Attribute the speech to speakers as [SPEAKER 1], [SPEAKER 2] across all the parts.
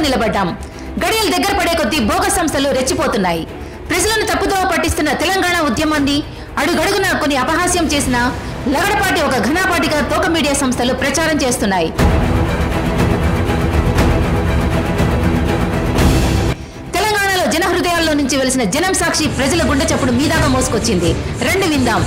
[SPEAKER 1] నిలబడ్డాం గడియలు దగ్గర పడే కొద్దీ బోగస్ సంస్థలు రెచ్చిపోతున్నాయి ప్రజలను తప్పుదోవ పట్టిస్తున్న తెలంగాణ ఉద్యమాన్ని అడుగడుగున కొన్ని అపహాస్యం చేసిన లగడపాటి ఒక ఘనాపాటిగా తోక మీడియా సంస్థలు ప్రచారం చేస్తున్నాయి తెలంగాణలో జన హృదయాల్లో నుంచి వెలిసిన జనం సాక్షి ప్రజల గుండె చప్పుడు మీదాగా మోసుకొచ్చింది రెండు విందాం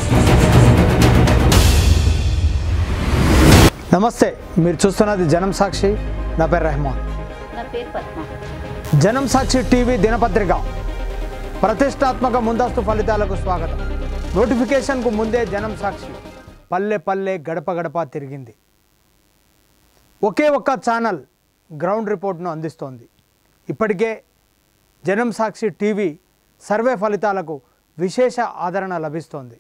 [SPEAKER 2] నమస్తే మీరు చూస్తున్నది జనం సాక్షి నా పేరు రెహమాన్
[SPEAKER 1] నా పేరు పద్మ
[SPEAKER 2] జనం సాక్షి టీవీ దినపత్రిక ప్రతిష్టాత్మక ముందస్తు ఫలితాలకు స్వాగతం నోటిఫికేషన్కు ముందే జనం సాక్షి పల్లె పల్లె గడప గడప తిరిగింది ఒకే ఒక్క ఛానల్ గ్రౌండ్ రిపోర్ట్ను అందిస్తోంది ఇప్పటికే జనం సాక్షి టీవీ సర్వే ఫలితాలకు విశేష ఆదరణ లభిస్తోంది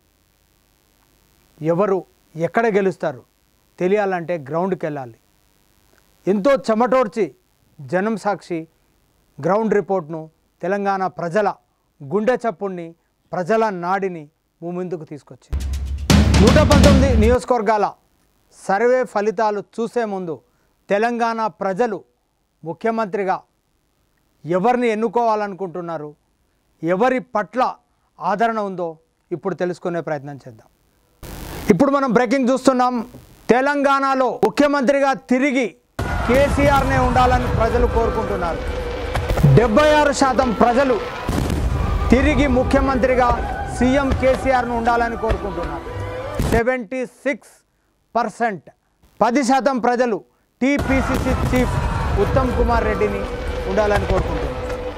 [SPEAKER 2] ఎవరు ఎక్కడ గెలుస్తారు తెలియాలంటే గ్రౌండ్కి వెళ్ళాలి ఎంతో చెమటోర్చి జనం సాక్షి గ్రౌండ్ రిపోర్ట్ను తెలంగాణ ప్రజల గుండె చప్పుణ్ణి ప్రజల నాడిని మీ ముందుకు తీసుకొచ్చింది నూట పంతొమ్మిది నియోజకవర్గాల సర్వే ఫలితాలు చూసే ముందు తెలంగాణ ప్రజలు ముఖ్యమంత్రిగా ఎవరిని ఎన్నుకోవాలనుకుంటున్నారు ఎవరి పట్ల ఆదరణ ఉందో ఇప్పుడు తెలుసుకునే ప్రయత్నం చేద్దాం ఇప్పుడు మనం బ్రేకింగ్ చూస్తున్నాం తెలంగాణలో ముఖ్యమంత్రిగా తిరిగి కేసీఆర్నే ఉండాలని ప్రజలు కోరుకుంటున్నారు డెబ్బై ఆరు శాతం ప్రజలు తిరిగి ముఖ్యమంత్రిగా సీఎం కేసీఆర్ను ఉండాలని కోరుకుంటున్నారు సెవెంటీ సిక్స్ పర్సెంట్ పది శాతం ప్రజలు టీపీసీసీ చీఫ్ ఉత్తమ్ కుమార్ రెడ్డిని ఉండాలని కోరుకుంటున్నారు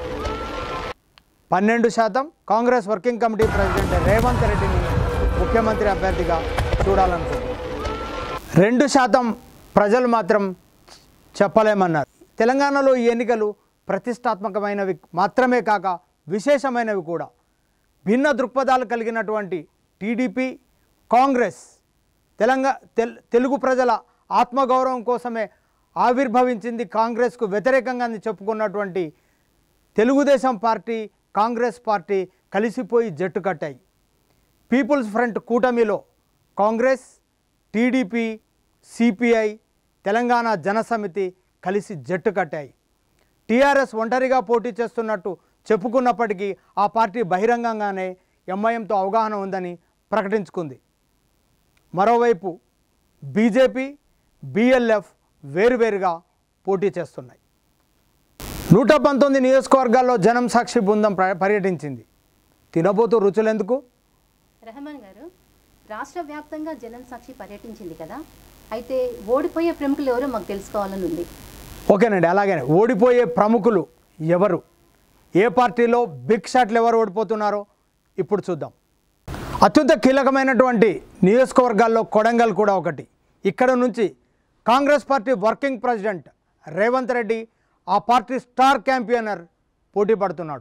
[SPEAKER 2] పన్నెండు శాతం Congress working committee president Revanth రెడ్డిని ముఖ్యమంత్రి అభ్యర్థిగా చూడాలనుకుంటున్నారు రెండు శాతం ప్రజలు మాత్రం చెప్పలేమన్నారు తెలంగాణలో ఈ ఎన్నికలు ప్రతిష్టాత్మకమైనవి మాత్రమే కాక విశేషమైనవి కూడా భిన్న దృక్పథాలు కలిగినటువంటి టీడీపీ కాంగ్రెస్ తెలంగా తెల్ తెలుగు ప్రజల ఆత్మగౌరవం కోసమే ఆవిర్భవించింది కాంగ్రెస్కు వ్యతిరేకంగా అని చెప్పుకున్నటువంటి తెలుగుదేశం పార్టీ కాంగ్రెస్ పార్టీ కలిసిపోయి జట్టు కట్టాయి పీపుల్స్ ఫ్రంట్ కూటమిలో కాంగ్రెస్ టీడీపీ సిపిఐ తెలంగాణ జనసమితి కలిసి జట్టు కట్టాయి టీఆర్ఎస్ ఒంటరిగా పోటీ చేస్తున్నట్టు చెప్పుకున్నప్పటికీ ఆ పార్టీ బహిరంగంగానే ఎంఐఎంతో అవగాహన ఉందని ప్రకటించుకుంది మరోవైపు బీజేపీ బిఎల్ఎఫ్ వేరువేరుగా పోటీ చేస్తున్నాయి నూట పంతొమ్మిది నియోజకవర్గాల్లో జనం సాక్షి బృందం ప్ర- పర్యటించింది తినబోతూ రుచులెందుకు
[SPEAKER 3] రెహమాన్ గారు రాష్ట్ర వ్యాప్తంగా జనం సాక్షి పర్యటించింది కదా అయితే ఓడిపోయే ప్రముఖులు ఎవరో మాకు తెలుసుకోవాలని ఉంది
[SPEAKER 2] ఓకేనండి అలాగే ఓడిపోయే ప్రముఖులు ఎవరు ఏ పార్టీలో బిగ్ షాట్లు ఎవరు ఓడిపోతున్నారో ఇప్పుడు చూద్దాం అత్యంత కీలకమైనటువంటి నియోజకవర్గాల్లో కొడంగల్ కూడా ఒకటి ఇక్కడ నుంచి Congress party working president Revanth Reddy ఆ పార్టీ స్టార్ క్యాంపియనర్ పోటీ పడుతున్నాడు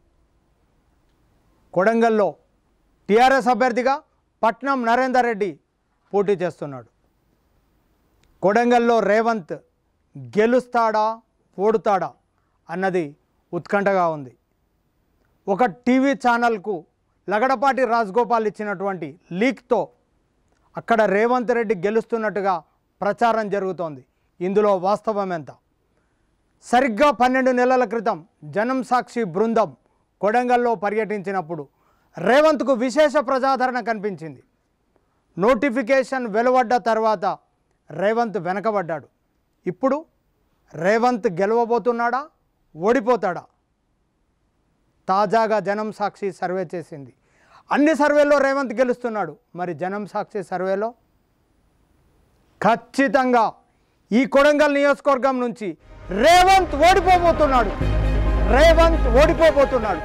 [SPEAKER 2] కొడంగల్లో టీఆర్ఎస్ అభ్యర్థిగా పట్నం నరేందర్ రెడ్డి పోటీ చేస్తున్నాడు కొడంగల్లో రేవంత్ గెలుస్తాడా ఓడుతాడా అన్నది ఉత్కంఠగా ఉంది ఒక టీవీ ఛానల్కు లగడపాటి రాజగోపాల్ ఇచ్చినటువంటి లీక్తో అక్కడ రేవంత్ రెడ్డి గెలుస్తున్నట్టుగా ప్రచారం జరుగుతోంది ఇందులో వాస్తవం ఎంత సరిగ్గా పన్నెండు నెలల క్రితం జనం సాక్షి బృందం కొడంగల్లో పర్యటించినప్పుడు రేవంత్కు విశేష ప్రజాదరణ కనిపించింది నోటిఫికేషన్ వెలువడ్డ తర్వాత రేవంత్ వెనకబడ్డాడు ఇప్పుడు రేవంత్ గెలవబోతున్నాడా ఓడిపోతాడా తాజాగా జనం సాక్షి సర్వే చేసింది అన్ని సర్వేల్లో రేవంత్ గెలుస్తున్నాడు మరి జనం సాక్షి సర్వేలో ఖచ్చితంగా ఈ కొడంగల్ నియోజకవర్గం నుంచి రేవంత్ ఓడిపోబోతున్నాడు రేవంత్ ఓడిపోబోతున్నాడు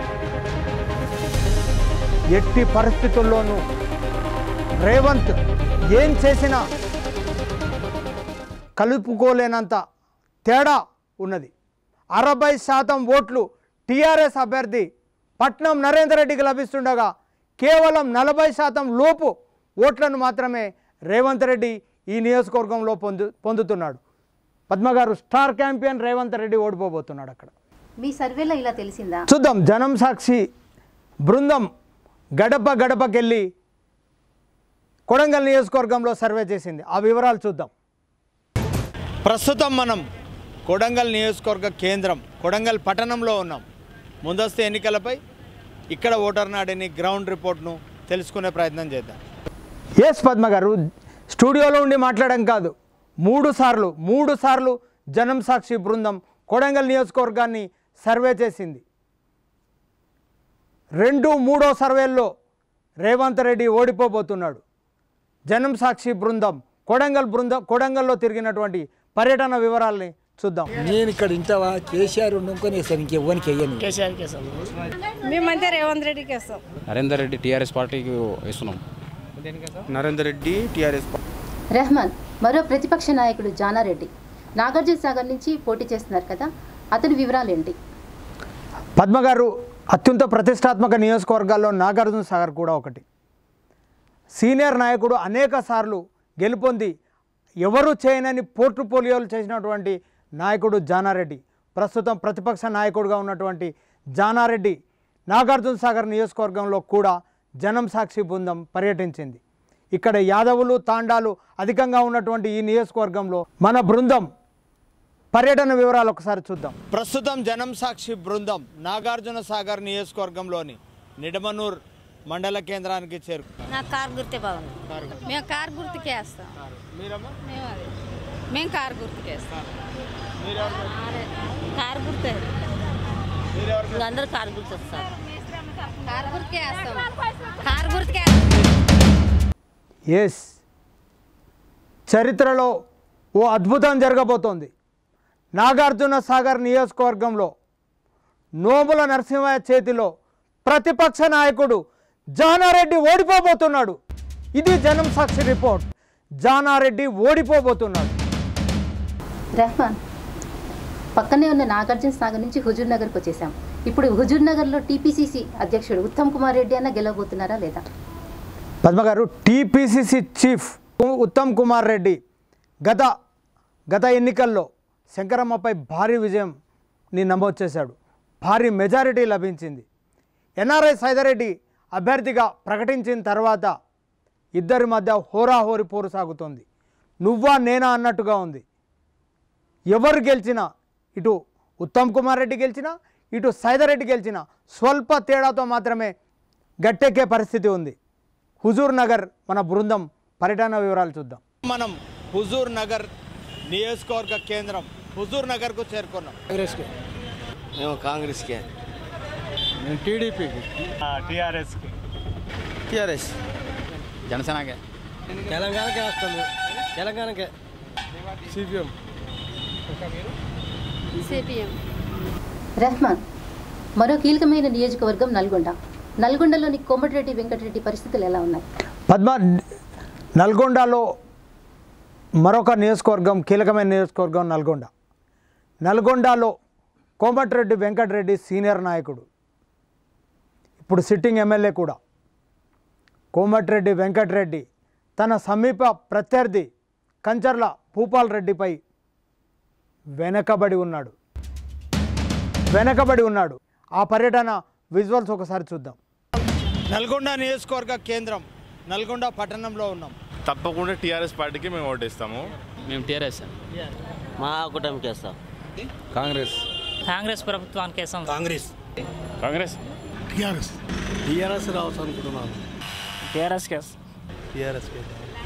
[SPEAKER 2] ఎట్టి పరిస్థితుల్లోనూ రేవంత్ ఏం చేసినా కలుపుకోలేనంత తేడా ఉన్నది అరవై శాతం ఓట్లు టీఆర్ఎస్ అభ్యర్థి పట్నం నరేందర్ రెడ్డికి లభిస్తుండగా కేవలం నలభై శాతం లోపు ఓట్లను మాత్రమే రేవంత్ రెడ్డి ఈ నియోజకవర్గంలో పొందు పొందుతున్నాడు పద్మగారు స్టార్ క్యాంపియన్ రేవంత్ రెడ్డి ఓడిపోబోతున్నాడు అక్కడ
[SPEAKER 3] మీ సర్వేలో ఇలా తెలిసిందా
[SPEAKER 2] చూద్దాం జనం సాక్షి బృందం గడప గడపకెళ్ళి కొడంగల్ నియోజకవర్గంలో సర్వే చేసింది ఆ వివరాలు చూద్దాం ప్రస్తుతం మనం కొడంగల్ నియోజకవర్గ కేంద్రం కొడంగల్ పట్టణంలో ఉన్నాం ముందస్తు ఎన్నికలపై ఇక్కడ ఓటర్ నాడిని గ్రౌండ్ రిపోర్ట్ను తెలుసుకునే ప్రయత్నం చేద్దాం ఎస్ పద్మ గారు స్టూడియోలో ఉండి మాట్లాడడం కాదు మూడు సార్లు మూడు సార్లు జనం సాక్షి బృందం కొడంగల్ నియోజకవర్గాన్ని సర్వే చేసింది రెండు మూడో సర్వేల్లో రేవంత్ రెడ్డి ఓడిపోబోతున్నాడు జనం సాక్షి బృందం కొడంగల్ బృందం కొడంగల్లో తిరిగినటువంటి పర్యటన వివరాల్ని చూద్దాం
[SPEAKER 4] నేను ఇక్కడ ఇంతవా కేసీఆర్ ఉండకొని వేస్తాను ఇంకెవ్వరికి వెయ్యను
[SPEAKER 5] మేమంతా రేవంత్ రెడ్డికి వేస్తాం
[SPEAKER 6] నరేందర్ రెడ్డి టీఆర్ఎస్ పార్టీకి ఇస్తున్నాం
[SPEAKER 7] నరేందర్ రెడ్డి టీఆర్ఎస్
[SPEAKER 3] రెహమాన్ మరో ప్రతిపక్ష నాయకుడు జానారెడ్డి నాగార్జున సాగర్ నుంచి పోటీ చేస్తున్నారు కదా అతని వివరాలు ఏంటి
[SPEAKER 2] పద్మ గారు అత్యంత ప్రతిష్టాత్మక నియోజకవర్గాల్లో నాగార్జున సాగర్ కూడా ఒకటి సీనియర్ నాయకుడు అనేక సార్లు గెలుపొంది ఎవరు చేయనని పోర్టుపోలియోలు చేసినటువంటి నాయకుడు జానారెడ్డి ప్రస్తుతం ప్రతిపక్ష నాయకుడిగా ఉన్నటువంటి జానారెడ్డి నాగార్జున సాగర్ నియోజకవర్గంలో కూడా జనం సాక్షి బృందం పర్యటించింది ఇక్కడ యాదవులు తాండాలు అధికంగా ఉన్నటువంటి ఈ నియోజకవర్గంలో మన బృందం పర్యటన వివరాలు ఒకసారి చూద్దాం ప్రస్తుతం జనం సాక్షి బృందం నాగార్జున సాగర్ నియోజకవర్గంలోని నిడమనూర్ మండల కేంద్రానికి చేరు
[SPEAKER 5] నాకు కార్ గుర్తే బాగుంది మేము కార్ గుర్తుకే వేస్తాం మేము అదే మేము కార్ గుర్తుకే వేస్తాం అదే, కార్ గుర్తే అందరూ కార్ గుర్తు వస్తారు కార్ గుర్తుకే వేస్తాం కార్ గుర్తుకే వేస్తాం
[SPEAKER 2] ఎస్ చరిత్రలో ఓ అద్భుతం జరగబోతోంది నాగార్జున సాగర్ నియోజకవర్గంలో నోముల నరసింహయ్య చేతిలో ప్రతిపక్ష నాయకుడు జానారెడ్డి ఓడిపోబోతున్నాడు ఇది జనం సాక్షి రిపోర్ట్ జానారెడ్డి ఓడిపోబోతున్నాడు
[SPEAKER 3] రెహమాన్ పక్కనే ఉన్న నాగార్జున సాగర్ నుంచి హుజూర్ నగర్కి వచ్చేసాం ఇప్పుడు హుజూర్ నగర్లో టీపీసీసీ అధ్యక్షుడు ఉత్తమ్ కుమార్ రెడ్డి అన్న గెలవబోతున్నారా లేదా
[SPEAKER 2] పద్మ గారు టీపీసీసీ చీఫ్ ఉత్తమ్ కుమార్ రెడ్డి గత గత ఎన్నికల్లో శంకరమ్మపై భారీ విజయంని నమోదు చేశాడు భారీ మెజారిటీ లభించింది ఎన్ఆర్ఐ సైదారెడ్డి అభ్యర్థిగా ప్రకటించిన తర్వాత ఇద్దరి మధ్య హోరాహోరి పోరు సాగుతోంది నువ్వా నేనా అన్నట్టుగా ఉంది ఎవరు గెలిచినా ఇటు ఉత్తమ్ కుమార్ రెడ్డి గెలిచినా ఇటు సైదారెడ్డి గెలిచినా స్వల్ప తేడాతో మాత్రమే గట్టెక్కే పరిస్థితి ఉంది హుజూర్ నగర్ మన బృందం పర్యటన వివరాలు చూద్దాం మనం హుజూర్ నగర్ నియోజకవర్గ కేంద్రం హుజూర్ నగర్కు చేరుకున్నాం
[SPEAKER 4] కాంగ్రెస్కి
[SPEAKER 7] మేము కాంగ్రెస్కే
[SPEAKER 4] నేను టీడీపీకి
[SPEAKER 7] టీఆర్ఎస్
[SPEAKER 6] జనసేనకే
[SPEAKER 4] తెలంగాణకే వేస్తాము తెలంగాణకే సిపిఎం
[SPEAKER 5] సిపిఎం
[SPEAKER 3] రెహమాన్ మరో కీలకమైన నియోజకవర్గం నల్గొండ నల్గొండలోని కోమటిరెడ్డి వెంకటరెడ్డి పరిస్థితులు ఎలా ఉన్నాయి
[SPEAKER 2] పద్మ నల్గొండలో మరొక నియోజకవర్గం కీలకమైన నియోజకవర్గం నల్గొండ నల్గొండలో కోమటిరెడ్డి వెంకటరెడ్డి సీనియర్ నాయకుడు ఇప్పుడు సిట్టింగ్ ఎమ్మెల్యే కూడా కోమటిరెడ్డి వెంకటరెడ్డి తన సమీప ప్రత్యర్థి కంచర్ల భూపాల్ రెడ్డిపై వెనకబడి ఉన్నాడు వెనకబడి ఉన్నాడు ఆ పర్యటన విజువల్స్ ఒకసారి చూద్దాం నల్గొండ నియోజకవర్గ కేంద్రం నల్గొండ పట్టణంలో ఉన్నాం
[SPEAKER 8] తప్పకుండా టీఆర్ఎస్ పార్టీకి మేము ఓటేస్తాము
[SPEAKER 6] మేము టీఆర్ఎస్
[SPEAKER 9] మా కూటమికి వేస్తాం
[SPEAKER 6] కాంగ్రెస్
[SPEAKER 10] కాంగ్రెస్ ప్రభుత్వానికి వేసాం
[SPEAKER 4] కాంగ్రెస్
[SPEAKER 8] కాంగ్రెస్
[SPEAKER 4] టీఆర్ఎస్ టీఆర్ఎస్ రావచ్చు అనుకుంటున్నాను
[SPEAKER 10] టీఆర్ఎస్ కేసు
[SPEAKER 4] టీఆర్ఎస్కి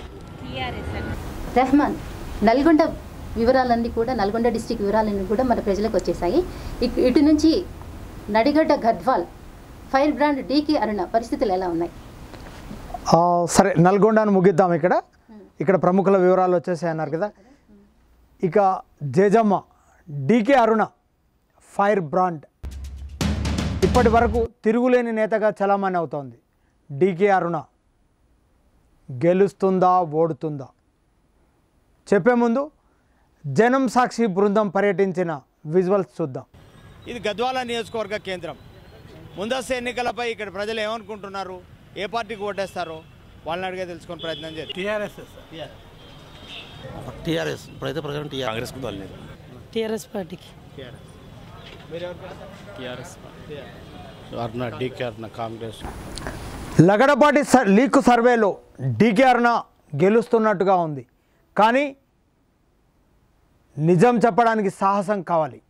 [SPEAKER 3] రెహమాన్ నల్గొండ వివరాలన్నీ కూడా నల్గొండ డిస్టిక్ వివరాలన్నీ కూడా మన ప్రజలకు వచ్చేసాయి ఇక్- ఇటు నుంచి నడిగడ్డ గద్వాల్ ఫైర్ బ్రాండ్ డీకే అరుణ పరిస్థితులు ఎలా ఉన్నాయి
[SPEAKER 2] ఆ, సరే నల్గొండను ముగిద్దాం ఇక్కడ ఇక్కడ ప్రముఖుల వివరాలు వచ్చేసాయి అన్నారు కదా ఇక జేజమ్మ డీకే అరుణ ఫైర్ బ్రాండ్ ఇప్పటి వరకు తిరుగులేని నేతగా చలామణి అవుతోంది డీకే అరుణ గెలుస్తుందా ఓడుతుందా చెప్పే ముందు జనం సాక్షి బృందం పర్యటించిన విజువల్స్ చూద్దాం ఇది గద్వాల నియోజకవర్గ కేంద్రం ముందస్తు ఎన్నికలపై ఇక్కడ ప్రజలు ఏమనుకుంటున్నారు ఏ పార్టీకి ఓటేస్తారో వాళ్ళని అడిగే తెలుసుకొని ప్రయత్నం చేస్తారు
[SPEAKER 4] టీఆర్ఎస్
[SPEAKER 9] టీఆర్ఎస్ ఇప్పుడైతే ప్రజెంట్ టీఆర్ఎస్
[SPEAKER 8] కాంగ్రెస్ కు తోలేదు
[SPEAKER 5] టీఆర్ఎస్ పార్టీకి
[SPEAKER 6] టీఆర్ఎస్
[SPEAKER 4] అర్ణ డీకే అర్ణ కాంగ్రెస్
[SPEAKER 2] లగడపాటి స- లీక్ సర్వేలో డీకే అరుణ గెలుస్తున్నట్టుగా ఉంది కానీ నిజం చెప్పడానికి సాహసం కావాలి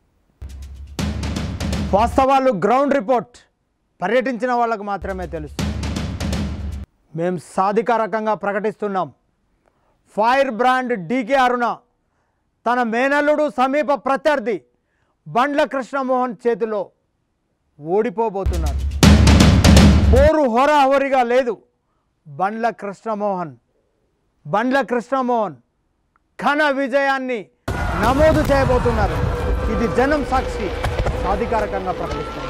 [SPEAKER 2] వాస్తవాలు గ్రౌండ్ రిపోర్ట్ పర్యటించిన వాళ్ళకు మాత్రమే తెలుసు మేం సాధికారకంగా ప్రకటిస్తున్నాం ఫైర్ బ్రాండ్ డీకే అరుణ తన మేనల్లుడు సమీప ప్రత్యర్థి బండ్ల కృష్ణమోహన్ చేతిలో ఓడిపోబోతున్నారు పోరు హోరాహోరీగా లేదు బండ్ల కృష్ణమోహన్ బండ్ల కృష్ణమోహన్ ఘన విజయాన్ని నమోదు చేయబోతున్నారు ఇది జనం సాక్షి సాధికారకంగా ప్రకటిస్తుంది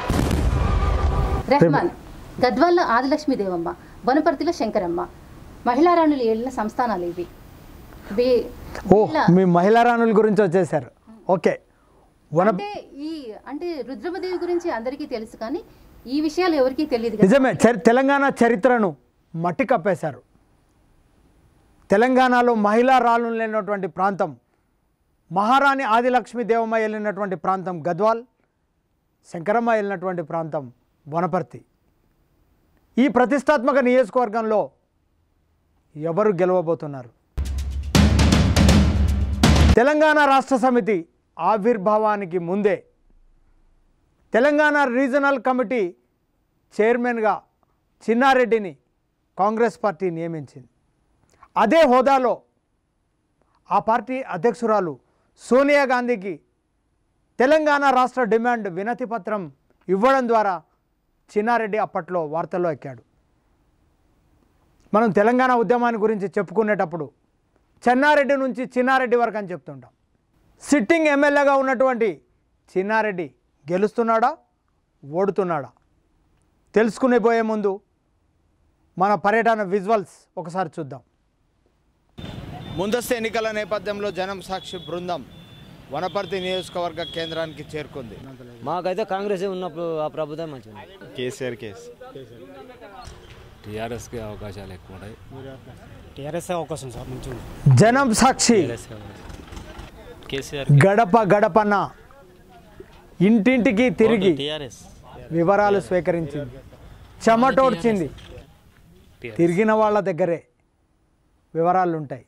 [SPEAKER 3] రెహమాన్ గద్వాల్లో ఆదిలక్ష్మి దేవమ్మ వనపర్తిలో శంకరమ్మ మహిళా రాణులు ఏళ్ళ సంస్థానాలు ఇవి వీ-
[SPEAKER 2] ఓ
[SPEAKER 3] వీళ్ళ-
[SPEAKER 2] మీ మహిళా రాణుల గురించి వచ్చేసారు ఓకే వన
[SPEAKER 3] అంటే ఈ అంటే రుద్రమదేవి గురించి అందరికీ తెలుసు కానీ ఈ విషయాలు ఎవరికీ తెలియదు కదా.
[SPEAKER 2] నిజమే చరి తెలంగాణ చరిత్రను మట్టి కప్పేశారు తెలంగాణలో మహిళా రాళ్ళు లేనటువంటి ప్రాంతం మహారాణి ఆదిలక్ష్మి దేవమ్మ వెళ్ళినటువంటి ప్రాంతం గద్వాల్ శంకరమ్మ వెళ్ళినటువంటి ప్రాంతం వనపర్తి ఈ ప్రతిష్టాత్మక నియోజకవర్గంలో ఎవరు గెలవబోతున్నారు తెలంగాణ రాష్ట్ర సమితి ఆవిర్భావానికి ముందే తెలంగాణ రీజనల్ కమిటీ చైర్మన్గా చిన్నారెడ్డిని కాంగ్రెస్ పార్టీ నియమించింది అదే హోదాలో ఆ పార్టీ అధ్యక్షురాలు సోనియా గాంధీకి తెలంగాణ రాష్ట్ర డిమాండ్ వినతి పత్రం ఇవ్వడం ద్వారా చిన్నారెడ్డి అప్పట్లో వార్తల్లో ఎక్కాడు మనం తెలంగాణ ఉద్యమాన్ని గురించి చెప్పుకునేటప్పుడు చెన్నారెడ్డి నుంచి చిన్నారెడ్డి వరకు అని చెప్తుంటాం సిట్టింగ్ ఎమ్మెల్యేగా ఉన్నటువంటి చిన్నారెడ్డి గెలుస్తున్నాడా ఓడుతున్నాడా తెలుసుకునే పోయే ముందు మన పర్యటన విజువల్స్ ఒకసారి చూద్దాం ముందస్తు ఎన్నికల నేపథ్యంలో జనం సాక్షి బృందం వనపర్తి నియోజకవర్గ కేంద్రానికి చేరుకుంది
[SPEAKER 11] మాకైతే కాంగ్రెస్ ఉన్నప్పుడు ఆ ప్రభుత్వం మంచిగా
[SPEAKER 7] కేసీఆర్ కేసు
[SPEAKER 6] టీఆర్ఎస్కి అవకాశాలు ఎక్కువ ఉన్నాయి
[SPEAKER 10] టీఆర్ఎస్ అవకాశం సార్ మంచిగా
[SPEAKER 2] జనం సాక్షి
[SPEAKER 6] కేసీఆర్
[SPEAKER 2] గడప గడపన ఇంటింటికి తిరిగి
[SPEAKER 9] టీఆర్ఎస్
[SPEAKER 2] వివరాలు స్వీకరించింది చెమటోడ్చింది తిరిగిన వాళ్ళ దగ్గరే వివరాలు ఉంటాయి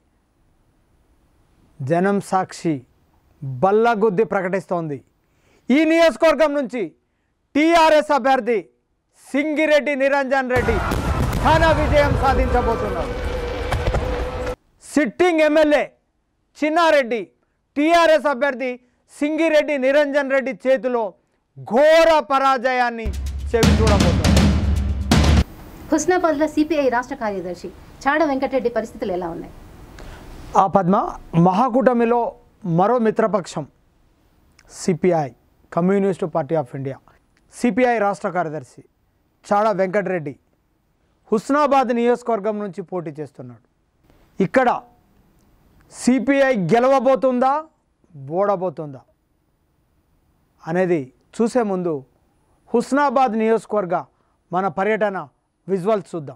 [SPEAKER 2] జనం సాక్షి బల్లగుద్ది ప్రకటిస్తోంది ఈ నియోజకవర్గం నుంచి టీఆర్ఎస్ అభ్యర్థి సింగిరెడ్డి నిరంజన్ రెడ్డి ఘన విజయం సాధించబోతున్నారు సిట్టింగ్ ఎమ్మెల్యే చిన్నారెడ్డి టీఆర్ఎస్ అభ్యర్థి సింగిరెడ్డి నిరంజన్ రెడ్డి చేతిలో ఘోర పరాజయాన్ని చెవి చూడబోతున్నారు
[SPEAKER 3] హుస్నాబాద్లో సిపిఐ రాష్ట్ర కార్యదర్శి చాడ వెంకటరెడ్డి పరిస్థితులు ఎలా ఉన్నాయి
[SPEAKER 2] ఆ పద్మ మహాకూటమిలో మరో మిత్రపక్షం CPI communist party of India CPI రాష్ట్ర కార్యదర్శి చాడ వెంకటరెడ్డి హుస్నాబాద్ నియోజకవర్గం నుంచి పోటీ చేస్తున్నాడు ఇక్కడ సిపిఐ గెలవబోతుందా ఓడబోతుందా అనేది చూసే ముందు హుస్నాబాద్ నియోజకవర్గ మన పర్యటన విజువల్స్ చూద్దాం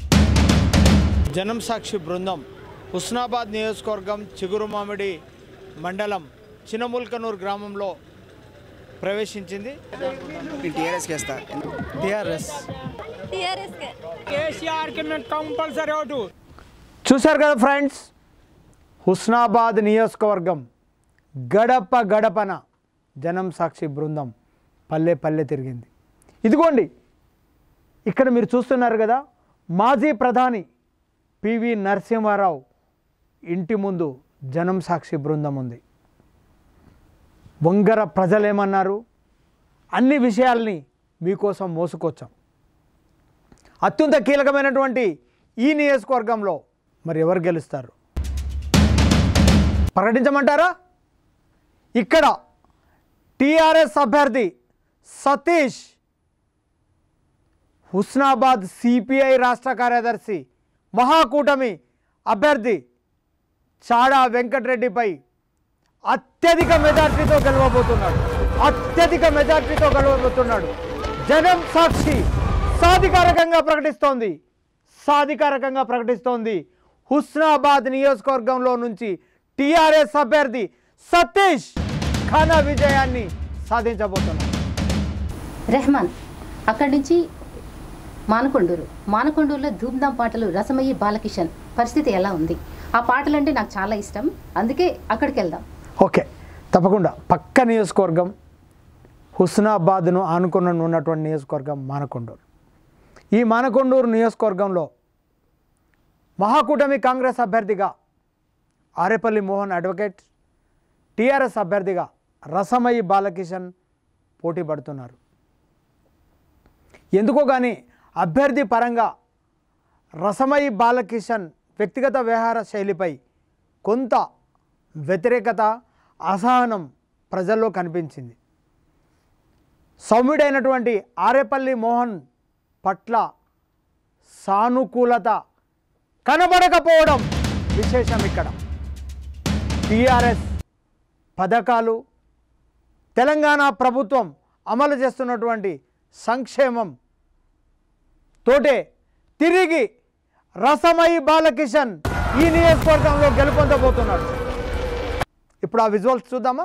[SPEAKER 2] జనం సాక్షి బృందం హుస్నాబాద్ నియోజకవర్గం చిగురుమామిడి మండలం చినముల్కనూరు గ్రామంలో ప్రవేశించింది
[SPEAKER 7] టీఆర్ఎస్కి వేస్తా
[SPEAKER 2] టిఆర్ఎస్
[SPEAKER 10] కేసీఆర్కి మేము కంపల్సరీ ఓటు
[SPEAKER 2] చూశారు కదా ఫ్రెండ్స్ హుస్నాబాద్ నియోజకవర్గం గడప గడపన జనం సాక్షి బృందం పల్లె పల్లె తిరిగింది ఇదిగోండి ఇక్కడ మీరు చూస్తున్నారు కదా మాజీ ప్రధాని పివి నరసింహారావు ఇంటి ముందు జనం సాక్షి బృందం ఉంది వంగర ప్రజలేమన్నారు అన్ని విషయాల్ని మీకోసం మోసుకొచ్చాం అత్యంత కీలకమైనటువంటి ఈ నియోజకవర్గంలో మరి ఎవరు గెలుస్తారు ప్రకటించమంటారా ఇక్కడ టిఆర్ఎస్ అభ్యర్థి సతీష్ హుస్నాబాద్ సిపిఐ రాష్ట్ర కార్యదర్శి మహాకూటమి అభ్యర్థి చాడా వెంకటరెడ్డిపై అత్యధిక మెజార్టీతో గెలవబోతున్నాడు అత్యధిక మెజార్టీతో గెలవబోతున్నాడు జనం సాక్షి సాధికారకంగా ప్రకటిస్తోంది సాధికారకంగా ప్రకటిస్తోంది హుస్నాబాద్ నియోజకవర్గంలో నుంచి టిఆర్ఎస్ అభ్యర్థి సతీష్ ఘన విజయాన్ని సాధించబోతున్నాడు
[SPEAKER 3] రెహమాన్ అక్కడి నుంచి మానకొండూరు మానకొండూరులో ధూమ్ధాం పాటలు రసమయ్యి బాలకిషన్ పరిస్థితి ఎలా ఉంది ఆ పాటలు అంటే నాకు చాలా ఇష్టం అందుకే అక్కడికి వెళ్దాం
[SPEAKER 2] ఓకే తప్పకుండా పక్క నియోజకవర్గం హుస్నాబాద్ను ఆనుకుని ఉన్నటువంటి నియోజకవర్గం మానకొండూరు ఈ మానకొండూరు నియోజకవర్గంలో మహాకూటమి కాంగ్రెస్ అభ్యర్థిగా ఆరేపల్లి మోహన్ అడ్వకేట్ టీఆర్ఎస్ అభ్యర్థిగా రసమయి బాలకిషన్ పోటీ పడుతున్నారు ఎందుకో కానీ అభ్యర్థి పరంగా రసమయి బాలకిషన్ వ్యక్తిగత వ్యవహార శైలిపై కొంత వ్యతిరేకత అసహనం ప్రజల్లో కనిపించింది సౌమ్యుడైనటువంటి ఆరేపల్లి మోహన్ పట్ల సానుకూలత కనబడకపోవడం విశేషం ఇక్కడ టీఆర్ఎస్ పథకాలు తెలంగాణ ప్రభుత్వం అమలు చేస్తున్నటువంటి సంక్షేమం తోటే తిరిగి రసమయి బాలకిషన్ ఈ నియోజకవర్గంలో గెలుపొందబోతున్నాడు ఇప్పుడు ఆ విజువల్స్ చూద్దామా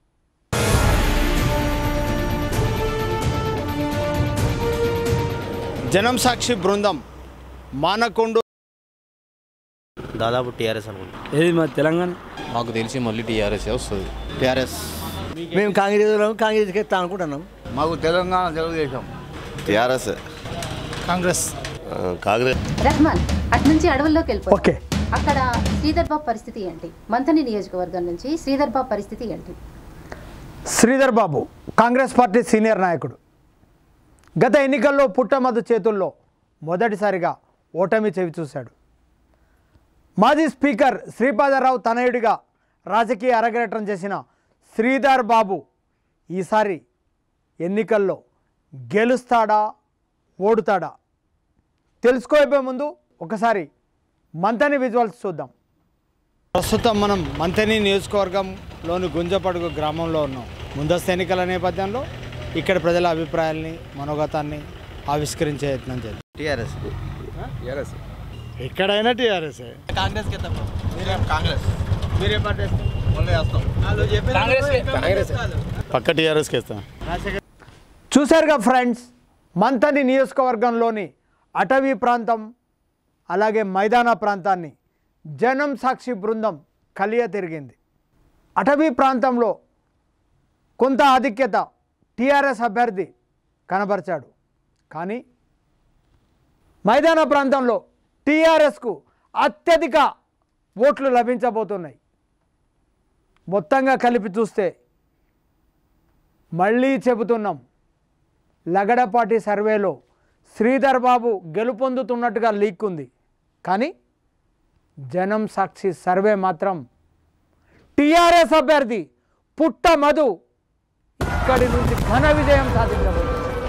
[SPEAKER 2] జనం సాక్షి బృందం మానకొండ
[SPEAKER 9] దాదాపు టీఆర్ఎస్ అనుకుంటా
[SPEAKER 11] ఏది మా తెలంగాణ
[SPEAKER 6] మాకు తెలిసి మళ్ళీ టీఆర్ఎస్ వస్తుంది
[SPEAKER 9] టీఆర్ఎస్
[SPEAKER 11] మేము కాంగ్రెస్ కాంగ్రెస్కి ఎత్తా అనుకుంటున్నాం
[SPEAKER 7] మాకు తెలంగాణ తెలుగుదేశం టీఆర్ఎస్
[SPEAKER 2] కాంగ్రెస్
[SPEAKER 7] కాంగ్రెస్
[SPEAKER 3] రహమాన్ అటు నుంచి అడవుల్లోకి వెళ్ళిపో
[SPEAKER 2] ఓకే
[SPEAKER 3] అక్కడ శ్రీధర్ బాబు పరిస్థితి ఏంటి మంథని నియోజకవర్గం నుంచి శ్రీధర్ బాబు పరిస్థితి ఏంటి
[SPEAKER 2] శ్రీధర్ బాబు కాంగ్రెస్ పార్టీ సీనియర్ నాయకుడు గత ఎన్నికల్లో పుట్టమధు చేతుల్లో మొదటిసారిగా ఓటమి చెవి చూశాడు మాజీ స్పీకర్ శ్రీపాదరావు తనయుడిగా రాజకీయ అరగేటం చేసిన శ్రీధర్ బాబు ఈసారి ఎన్నికల్లో గెలుస్తాడా ఓడుతాడా తెలుసుకోబోయే ముందు ఒకసారి మంతని విజువల్స్ చూద్దాం ప్రస్తుతం మనం మంతని నియోజకవర్గంలోని గుంజపడుగు గ్రామంలో ఉన్నాం ముందస్తు ఎన్నికల నేపథ్యంలో ఇక్కడ ప్రజల అభిప్రాయాల్ని మనోగతాన్ని ఆవిష్కరించే యత్నం చేద్దాం
[SPEAKER 7] టీఆర్ఎస్
[SPEAKER 6] టీఆర్ఎస్
[SPEAKER 2] ఎక్కడైనా టీఆర్ఎస్
[SPEAKER 9] కాంగ్రెస్కి ఎత్తాం
[SPEAKER 7] కాంగ్రెస్
[SPEAKER 2] మీరే పార్టీ
[SPEAKER 6] కాంగ్రెస్
[SPEAKER 8] పక్క టీఆర్ఎస్కి వేస్తాం
[SPEAKER 2] చూశారుగా ఫ్రెండ్స్ మంతని నియోజకవర్గంలోని అటవీ ప్రాంతం అలాగే మైదాన ప్రాంతాన్ని జనం సాక్షి బృందం కలియ తిరిగింది అటవీ ప్రాంతంలో కొంత ఆధిక్యత టీఆర్ఎస్ అభ్యర్థి కనబరిచాడు కానీ మైదాన ప్రాంతంలో టీఆర్ఎస్కు అత్యధిక ఓట్లు లభించబోతున్నాయి మొత్తంగా కలిపి చూస్తే మళ్ళీ చెబుతున్నాం లగడపాటి సర్వేలో శ్రీధర్ బాబు గెలుపొందుతున్నట్టుగా లీక్ ఉంది కానీ జనం సాక్షి సర్వే మాత్రం టీఆర్ఎస్ అభ్యర్థి పుట్ట మధు ఇక్కడి నుంచి ఘన విజయం సాధించబోతుంది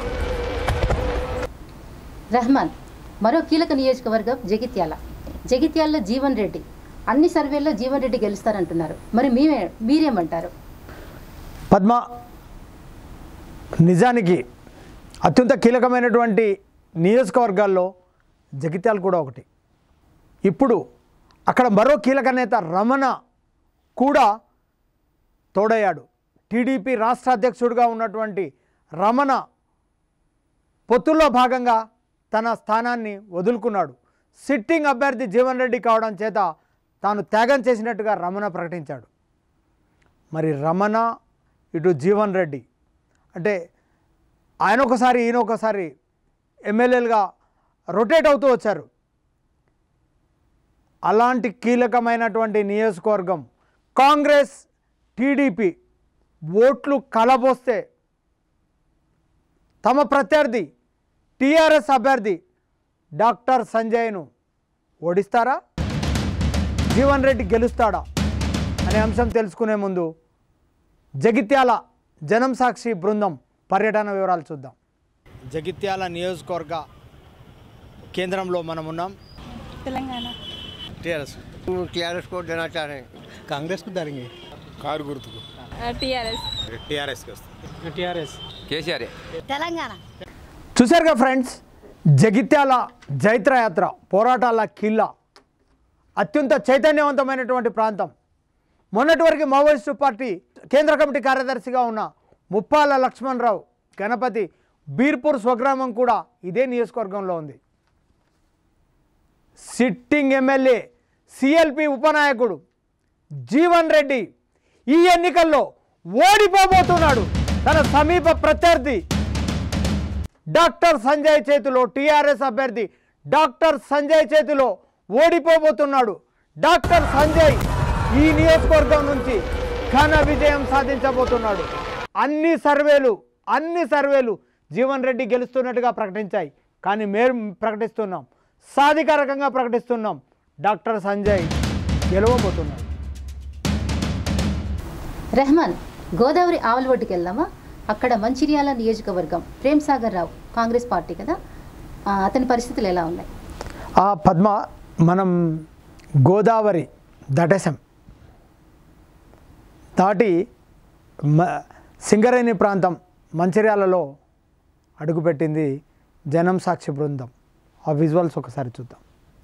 [SPEAKER 3] రెహమాన్ మరో కీలక నియోజకవర్గం జగిత్యాల జగిత్యాలలో జీవన్ రెడ్డి అన్ని సర్వేల్లో జీవన్ రెడ్డి గెలుస్తారంటున్నారు మరి మీరే మీరేమంటారు
[SPEAKER 2] పద్మ నిజానికి అత్యంత కీలకమైనటువంటి నియోజకవర్గాల్లో జగిత్యాల కూడా ఒకటి ఇప్పుడు అక్కడ మరో కీలక నేత రమణ కూడా తోడయ్యాడు టీడీపీ రాష్ట్ర అధ్యక్షుడిగా ఉన్నటువంటి రమణ పొత్తుల్లో భాగంగా తన స్థానాన్ని వదులుకున్నాడు సిట్టింగ్ అభ్యర్థి జీవన్ రెడ్డి కావడం చేత తాను త్యాగం చేసినట్టుగా రమణ ప్రకటించాడు మరి రమణ ఇటు జీవన్ రెడ్డి అంటే ఆయన ఒకసారి ఈయన ఒకసారి ఎమ్మెల్యేలుగా రొటేట్ అవుతూ వచ్చారు అలాంటి కీలకమైనటువంటి నియోజకవర్గం కాంగ్రెస్ టీడీపీ ఓట్లు కలబోస్తే తమ ప్రత్యర్థి టీఆర్ఎస్ అభ్యర్థి డాక్టర్ సంజయ్ను ఓడిస్తారా జీవన్ రెడ్డి గెలుస్తాడా అనే అంశం తెలుసుకునే ముందు జగిత్యాల జనం సాక్షి బృందం పర్యటన వివరాలు చూద్దాం జగిత్యాల నియోజకవర్గ కేంద్రంలో మనం ఉన్నాం
[SPEAKER 5] తెలంగాణ
[SPEAKER 7] టీఆర్ఎస్ టీఆర్ఎస్ को देना चाह रहे हैं
[SPEAKER 2] కాంగ్రెస్ కు దానికి
[SPEAKER 8] కారు గుర్తుకు
[SPEAKER 5] టీఆర్ఎస్
[SPEAKER 8] టీఆర్ఎస్కి వస్తాం
[SPEAKER 2] టీఆర్ఎస్
[SPEAKER 6] కేసీఆర్
[SPEAKER 5] తెలంగాణ
[SPEAKER 2] చూశారుగా ఫ్రెండ్స్ జగిత్యాల జైత్రయాత్ర పోరాటాల కిల్లా అత్యంత చైతన్యవంతమైనటువంటి ప్రాంతం మొన్నటి వరకు మావోయిస్టు పార్టీ కేంద్ర కమిటీ కార్యదర్శిగా ఉన్న ముప్పాల లక్ష్మణరావు గణపతి బీర్పూర్ స్వగ్రామం కూడా ఇదే నియోజకవర్గంలో ఉంది సిట్టింగ్ ఎమ్మెల్యే సిఎల్పి ఉపనాయకుడు జీవన్ రెడ్డి ఈ ఎన్నికల్లో ఓడిపోబోతున్నాడు తన సమీప ప్రత్యర్థి డాక్టర్ సంజయ్ చేతిలో టీఆర్ఎస్ అభ్యర్థి డాక్టర్ సంజయ్ చేతిలో ఓడిపోబోతున్నాడు డాక్టర్ సంజయ్ ఈ నియోజకవర్గం నుంచి ఘన విజయం సాధించబోతున్నాడు అన్ని సర్వేలు అన్ని సర్వేలు జీవన్ రెడ్డి గెలుస్తున్నట్టుగా ప్రకటించాయి కానీ మేము ప్రకటిస్తున్నాం సాధికారకంగా ప్రకటిస్తున్నాం డాక్టర్ సంజయ్ గెలవబోతున్నాడు
[SPEAKER 3] రెహమాన్ గోదావరి ఆవలఒడ్డుకి వెళ్దామా అక్కడ మంచిర్యాల నియోజకవర్గం ప్రేమ్ సాగర్ రావు కాంగ్రెస్ పార్టీ కదా ఆ, అతని పరిస్థితులు ఎలా ఉన్నాయి
[SPEAKER 2] ఆ పద్మ మనం గోదావరి దటసం దాటి మ సింగరేణి ప్రాంతం మంచిర్యాలలో అడుగుపెట్టింది జనం సాక్షి బృందం ఆ విజువల్స్ ఒకసారి చూద్దాం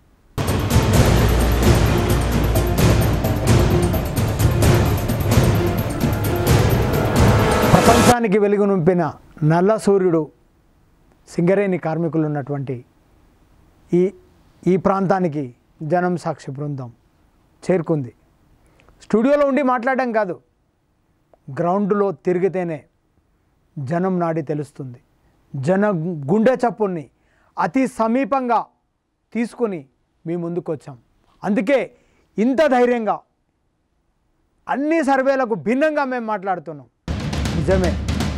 [SPEAKER 2] ప్రపంచానికి వెలుగు నింపిన నల్ల సూర్యుడు సింగరేణి కార్మికులు ఉన్నటువంటి ఈ ఈ ప్రాంతానికి జనం సాక్షి బృందం చేరుకుంది స్టూడియోలో ఉండి మాట్లాడడం కాదు గ్రౌండ్లో తిరిగితేనే జనం నాడి తెలుస్తుంది జన గుండె చప్పుల్ని అతి సమీపంగా తీసుకుని మీ ముందుకు వచ్చాం అందుకే ఇంత ధైర్యంగా అన్ని సర్వేలకు భిన్నంగా మేము మాట్లాడుతున్నాం నిజమే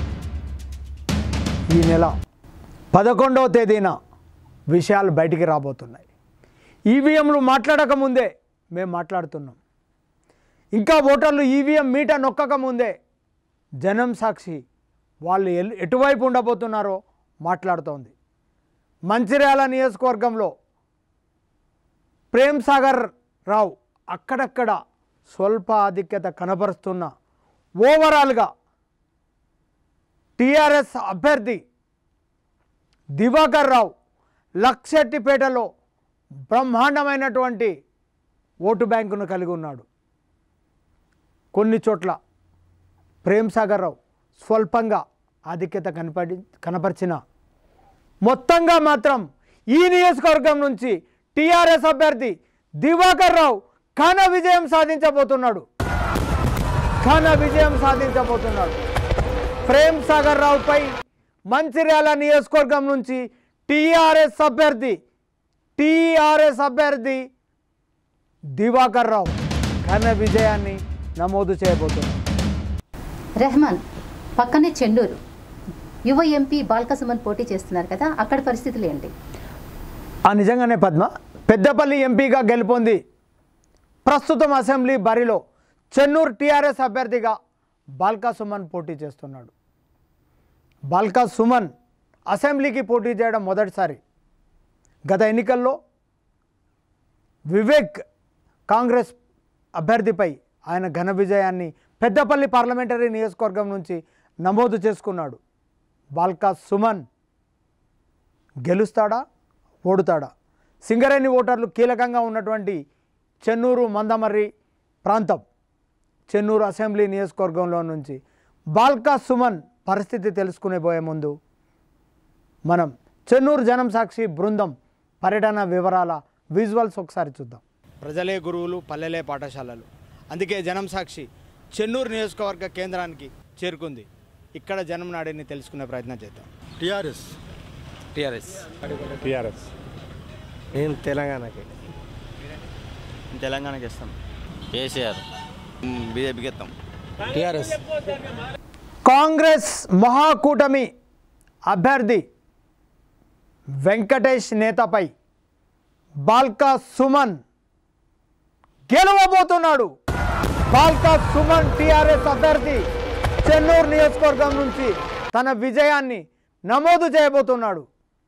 [SPEAKER 2] ఈ నెల పదకొండవ తేదీన విషయాలు బయటికి రాబోతున్నాయి ఈవీఎంలు మాట్లాడక ముందే మేము మాట్లాడుతున్నాం ఇంకా ఓటర్లు ఈవీఎం మీట నొక్కక ముందే జనం సాక్షి వాళ్ళు ఎల్- ఎటువైపు ఉండబోతున్నారో మాట్లాడుతోంది మంచిర్యాల నియోజకవర్గంలో ప్రేమ్ సాగర్ రావు అక్కడక్కడ స్వల్ప ఆధిక్యత కనబరుస్తున్న ఓవరాల్గా టీఆర్ఎస్ అభ్యర్థి దివాకర్ రావు లక్షెట్టిపేటలో బ్రహ్మాండమైనటువంటి ఓటు బ్యాంకును కలిగి ఉన్నాడు కొన్ని చోట్ల ప్రేమ్ సాగర్ రావు స్వల్పంగా ఆధిక్యత కనపడి కనపరిచిన మొత్తంగా మాత్రం ఈ నియోజకవర్గం నుంచి టీఆర్ఎస్ అభ్యర్థి దివాకర్ రావు ఘన విజయం సాధించబోతున్నాడు ఘన విజయం సాధించబోతున్నాడు ప్రేమ్ సాగర్ రావుపై మంచిర్యాల నియోజకవర్గం నుంచి టీఆర్ఎస్ అభ్యర్థి టీఆర్ఎస్ అభ్యర్థి దివాకర్ రావు ఘన విజయాన్ని నమోదు చేయబోతున్నాడు
[SPEAKER 3] రెహమాన్ పక్కనే చెన్నూరు యువ ఎంపీ బాల్కసుమన్ పోటీ చేస్తున్నారు కదా అక్కడ పరిస్థితులు ఏంటి
[SPEAKER 2] ఆ నిజంగానే పద్మ పెద్దపల్లి ఎంపీగా గెలుపొంది ప్రస్తుతం అసెంబ్లీ బరిలో చెన్నూరు టీఆర్ఎస్ అభ్యర్థిగా బాల్కా సుమన్ పోటీ చేస్తున్నాడు బాల్కా సుమన్ అసెంబ్లీకి పోటీ చేయడం మొదటిసారి గత ఎన్నికల్లో వివేక్ కాంగ్రెస్ అభ్యర్థిపై ఆయన ఘన విజయాన్ని పెద్దపల్లి పార్లమెంటరీ నియోజకవర్గం నుంచి నమోదు చేసుకున్నాడు బాల్కా సుమన్ గెలుస్తాడా ఓడుతాడా సింగరేణి ఓటర్లు కీలకంగా ఉన్నటువంటి చెన్నూరు మందమర్రి ప్రాంతం చెన్నూరు అసెంబ్లీ నియోజకవర్గంలో నుంచి బాల్కా సుమన్ పరిస్థితి తెలుసుకునే పోయే ముందు మనం చెన్నూరు జనం సాక్షి బృందం పర్యటన వివరాల విజువల్స్ ఒకసారి చూద్దాం ప్రజలే గురువులు పల్లెలే పాఠశాలలు అందుకే జనం సాక్షి చెన్నూరు నియోజకవర్గ కేంద్రానికి చేరుకుంది ఇక్కడ జనం నాడిని తెలుసుకునే ప్రయత్నం చేద్దాం
[SPEAKER 8] టీఆర్ఎస్
[SPEAKER 9] టీఆర్ఎస్
[SPEAKER 8] టీఆర్ఎస్
[SPEAKER 11] నేను తెలంగాణకి
[SPEAKER 9] తెలంగాణకి ఇస్తాం కేసీఆర్ బీజేపీకి ఇస్తాం
[SPEAKER 8] టీఆర్ఎస్
[SPEAKER 2] కాంగ్రెస్ మహాకూటమి అభ్యర్థి వెంకటేష్ నేతపై బాల్కా సుమన్ గెలవబోతున్నాడు బాల్కా సుమన్ టీఆర్ఎస్ అభ్యర్థి చెన్నూరు నియోజకవర్గం నుంచి తన విజయాన్ని నమోదు చేయబోతున్నాడు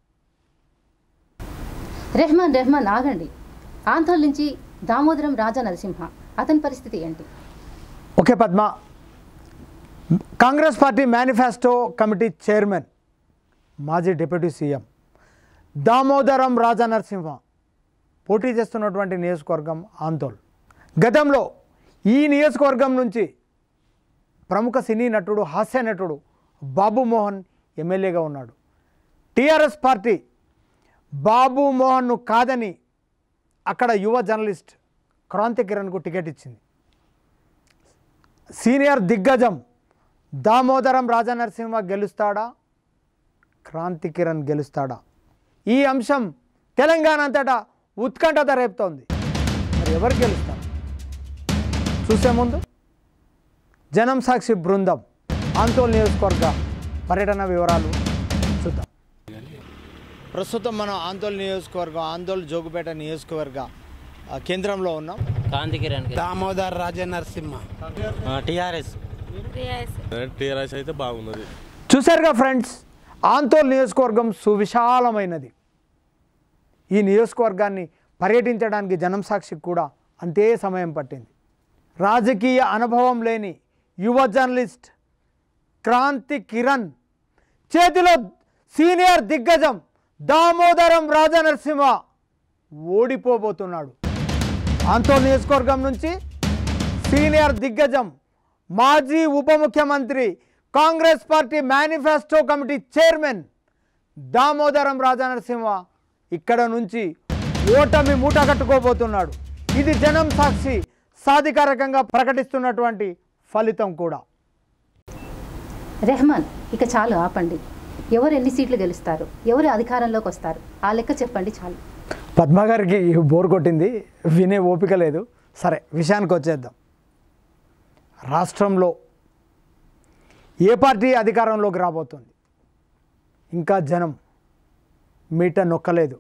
[SPEAKER 3] రెహమాన్ రెహమాన్ ఆగండి ఆంధ్ర నుంచి దామోదరం రాజా నరసింహ అతని పరిస్థితి ఏంటి
[SPEAKER 2] okay Padma Congress party manifesto committee chairman మాజీ డిప్యూటీ సీఎం దామోదరం రాజా నరసింహ పోటీ చేస్తున్నటువంటి నియోజకవర్గం ఆందోళ్ గతంలో ఈ నియోజకవర్గం నుంచి ప్రముఖ సినీ నటుడు హాస్య నటుడు బాబు మోహన్ ఎమ్మెల్యేగా ఉన్నాడు టీఆర్ఎస్ పార్టీ బాబు మోహన్ను కాదని అక్కడ యువ జర్నలిస్ట్ క్రాంతి కిరణ్కు టికెట్ ఇచ్చింది సీనియర్ దిగ్గజం దామోదరం రాజనరసింహ గెలుస్తాడా క్రాంతి కిరణ్ గెలుస్తాడా ఈ అంశం తెలంగాణ అంతటా ఉత్కంఠత రేపుతోంది మరి ఎవరు గెలుస్తారు చూసే ముందు జనం సాక్షి బృందం ఆందోళన నియోజకవర్గ పర్యటన వివరాలు చూద్దాం ప్రస్తుతం మనం ఆందోళన నియోజకవర్గం ఆందోళన జోగుపేట నియోజకవర్గ ఆ, కేంద్రంలో ఉన్నాం
[SPEAKER 12] కాంతి కిరణ్
[SPEAKER 10] దామోదర్ రాజనరసింహ
[SPEAKER 12] టిఆర్ఎస్
[SPEAKER 8] టీఆర్ఎస్ అయితే బాగున్నది
[SPEAKER 2] చూశారుగా ఫ్రెండ్స్ ఆంతోల్ నియోజకవర్గం సువిశాలమైనది ఈ నియోజకవర్గాన్ని పర్యటించడానికి జనం సాక్షికి కూడా అంతే సమయం పట్టింది రాజకీయ అనుభవం లేని యువ జర్నలిస్ట్ క్రాంతి కిరణ్ చేతిలో సీనియర్ దిగ్గజం దామోదరం రాజనరసింహ ఓడిపోబోతున్నాడు ఆంతోల్ నియోజకవర్గం నుంచి సీనియర్ దిగ్గజం మాజీ ఉప ముఖ్యమంత్రి Congress party manifesto committee chairman Damodaram Rajanarasimha ఇక్కడ నుంచి ఓటమి మూట కట్టుకోబోతున్నాడు ఇది జనం సాక్షి సాధికారకంగా ప్రకటిస్తున్నటువంటి ఫలితం కూడా
[SPEAKER 3] రెహమాన్ ఇక చాలు ఆపండి ఎవరు ఎన్ని సీట్లు గెలుస్తారు ఎవరు అధికారంలోకి వస్తారు ఆ లెక్క చెప్పండి చాలు
[SPEAKER 2] పద్మ గారికి బోర్ కొట్టింది వినే ఓపిక లేదు సరే విషయానికి వచ్చేద్దాం రాష్ట్రంలో ఏ పార్టీ అధికారంలోకి రాబోతుంది ఇంకా జనం మీట నొక్కలేదు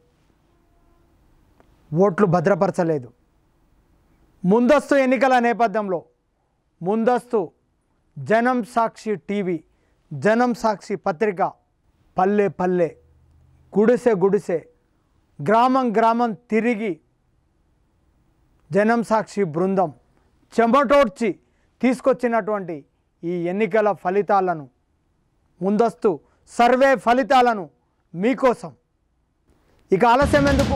[SPEAKER 2] ఓట్లు భద్రపరచలేదు ముందస్తు ఎన్నికల నేపథ్యంలో ముందస్తు జనం సాక్షి టీవీ జనం సాక్షి పత్రిక పల్లె పల్లె గుడిసె గుడిసె గ్రామం గ్రామం తిరిగి జనం సాక్షి బృందం చెమటోడ్చి తీసుకొచ్చినటువంటి ఈ ఎన్నికల ఫలితాలను ముందస్తు సర్వే ఫలితాలను మీకోసం ఇక ఆలస్యం ఎందుకు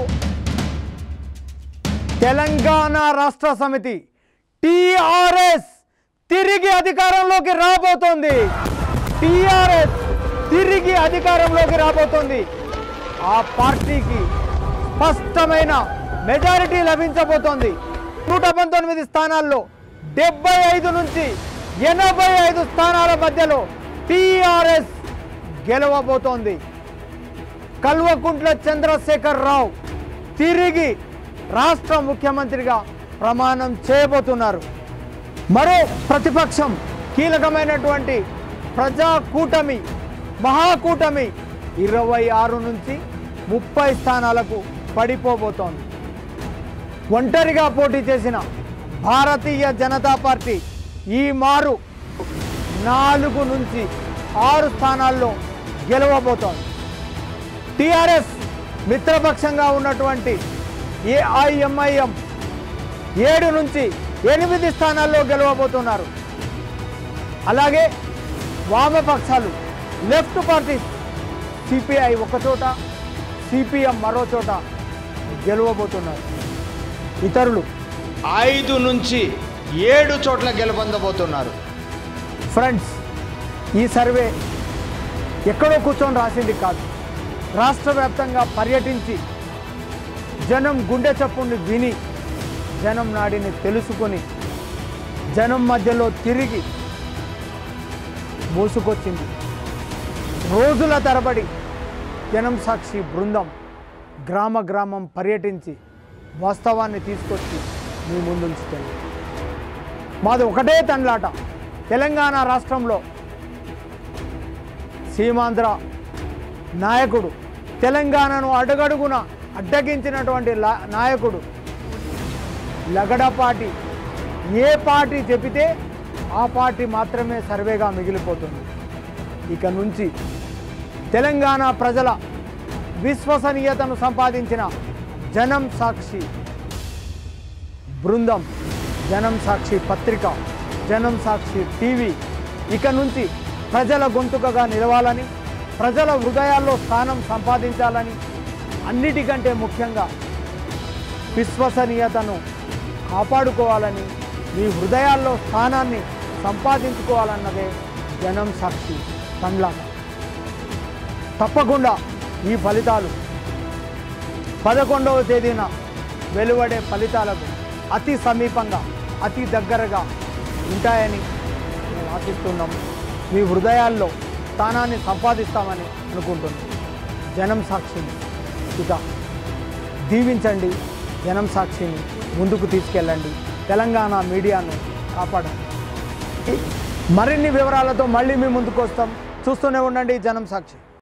[SPEAKER 2] తెలంగాణ రాష్ట్ర సమితి టిఆర్ఎస్ తిరిగి అధికారంలోకి రాబోతోంది టిఆర్ఎస్ తిరిగి అధికారంలోకి రాబోతోంది ఆ పార్టీకి స్పష్టమైన మెజారిటీ లభించబోతోంది నూట పంతొమ్మిది స్థానాల్లో డెబ్బై ఐదు నుంచి ఎనభై ఐదు స్థానాల మధ్యలో టిఆర్ఎస్ గెలవబోతోంది కల్వకుంట్ల చంద్రశేఖర్ రావు తిరిగి రాష్ట్ర ముఖ్యమంత్రిగా ప్రమాణం చేయబోతున్నారు మరో ప్రతిపక్షం కీలకమైనటువంటి ప్రజా కూటమి మహాకూటమి ఇరవై ఆరు నుంచి ముప్పై స్థానాలకు పడిపోబోతోంది ఒంటరిగా పోటీ చేసిన భారతీయ జనతా పార్టీ ఈ మారు నాలుగు నుంచి ఆరు స్థానాల్లో గెలవబోతోంది టిఆర్ఎస్ మిత్రపక్షంగా ఉన్నటువంటి ఏఐఎంఐఎం ఏడు నుంచి ఎనిమిది స్థానాల్లో గెలవబోతున్నారు అలాగే వామపక్షాలు లెఫ్ట్ పార్టీస్ సిపిఐ ఒక చోట సిపిఎం మరో చోట గెలవబోతున్నారు ఇతరులు ఐదు నుంచి ఏడు చోట్ల గెలుపొందబోతున్నారు ఫ్రెండ్స్ ఈ సర్వే ఎక్కడో కూర్చొని రాసింది కాదు రాష్ట్ర వ్యాప్తంగా పర్యటించి జనం గుండె చప్పుని విని జనం నాడిని తెలుసుకొని జనం మధ్యలో తిరిగి మూసుకొచ్చింది రోజుల తరబడి జనం సాక్షి బృందం గ్రామ గ్రామం పర్యటించి వాస్తవాన్ని తీసుకొచ్చి మీ ముందుంచుతుంది మాది ఒకటే తండ్లాట తెలంగాణ రాష్ట్రంలో సీమాంధ్ర నాయకుడు తెలంగాణను అడుగడుగున అడ్డగించినటువంటి లా- నాయకుడు లగడపాటి ఏ పార్టీ చెబితే ఆ పార్టీ మాత్రమే సర్వేగా మిగిలిపోతుంది ఇక నుంచి తెలంగాణ ప్రజల విశ్వసనీయతను సంపాదించిన జనం సాక్షి బృందం జనం సాక్షి పత్రిక జనం సాక్షి టీవీ ఇక నుంచి ప్రజల గొంతుకగా నిలవాలని ప్రజల హృదయాల్లో స్థానం సంపాదించాలని అన్నిటికంటే ముఖ్యంగా విశ్వసనీయతను కాపాడుకోవాలని మీ హృదయాల్లో స్థానాన్ని సంపాదించుకోవాలన్నదే జనం సాక్షి పండ్లాట తప్పకుండా ఈ ఫలితాలు పదకొండవ తేదీన వెలువడే ఫలితాలకు అతి సమీపంగా అతి దగ్గరగా ఉంటాయని చేస్తారని ఆశిస్తున్నాం మీ హృదయాల్లో స్థానాన్ని సంపాదిస్తామని అనుకుంటున్నాం జనం సాక్షిని ఇక దీవించండి జనం సాక్షిని ముందుకు తీసుకెళ్ళండి తెలంగాణ మీడియాను కాపాడండి మరిన్ని వివరాలతో మళ్ళీ మీ ముందుకు వస్తాం చూస్తూనే ఉండండి జనం సాక్షి